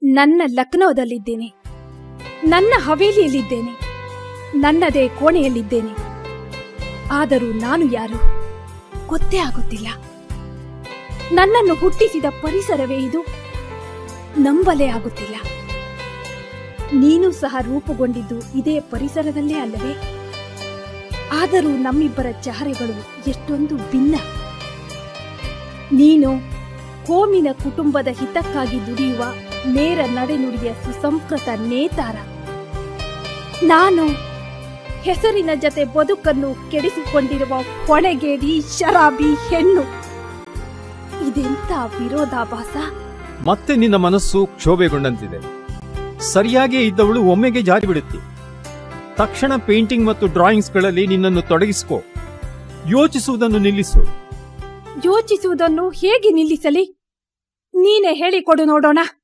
ನನ್ನ ಲಕ್ನೋದಲ್ಲಿದ್ದೇನೆ ನನ್ನ ಹವೇಲಿಯಲ್ಲಿದ್ದೇನೆ ನನ್ನದೇ ಕೋಣೆಯಲ್ಲಿದ್ದೇನೆ ಆದರೂ ನಾನು ಯಾರು ಗೊತ್ತೇ ಆಗುತ್ತಿಲ್ಲ ನನ್ನನ್ನು ಹುಟ್ಟಿಸಿದ ಪರಿಸರವೇ ಇದು ನಂಬಲೇ ಆಗುತ್ತಿಲ್ಲ ನೀನು ಸಹ ರೂಪುಗೊಂಡಿದ್ದು ಇದೇ ಪರಿಸರದಲ್ಲೇ ಅಲ್ಲವೇ ಆದರೂ ನಮ್ಮಿಬ್ಬರ ಚಹರೆಗಳು ಎಷ್ಟೊಂದು ಭಿನ್ನ ನೀನು ಕೋಮಿನ ಕುಟುಂಬದ ಹಿತಕ್ಕಾಗಿ ದುಡಿಯುವ ನೇರ ನಡೆನುಡಿಯ ಸುಸಂಸ್ಕೃತ ನೇತಾರ ನಾನು ಹೆಸರಿನ ಜತೆ ಬದುಕನ್ನು ಕೆಡಿಸಿಕೊಂಡಿರುವ ಹೊಣೆಗೇಡಿ ಶರಾಬಿ ಹೆಣ್ಣು ಇದೆಂತ ವಿರೋಧಾಭಾಸ ಮತ್ತೆ ನಿನ್ನ ಮನಸ್ಸು ಕ್ಷೋಭೆಗೊಂಡಂತಿದೆ ಸರಿಯಾಗೇ ಇದ್ದವಳು ಒಮ್ಮೆಗೆ ಜಾರಿ ಬಿಡುತ್ತೆ ತಕ್ಷಣ ಪೇಂಟಿಂಗ್ ಮತ್ತು ಡ್ರಾಯಿಂಗ್ಸ್ಗಳಲ್ಲಿ ನಿನ್ನನ್ನು ತೊಡಗಿಸಿಕೋ ಯೋಚಿಸುವುದನ್ನು ನಿಲ್ಲಿಸು ಯೋಚಿಸುವುದನ್ನು ಹೇಗೆ ನಿಲ್ಲಿಸಲಿ ನೀನೇ ಹೇಳಿಕೊಡು ನೋಡೋಣ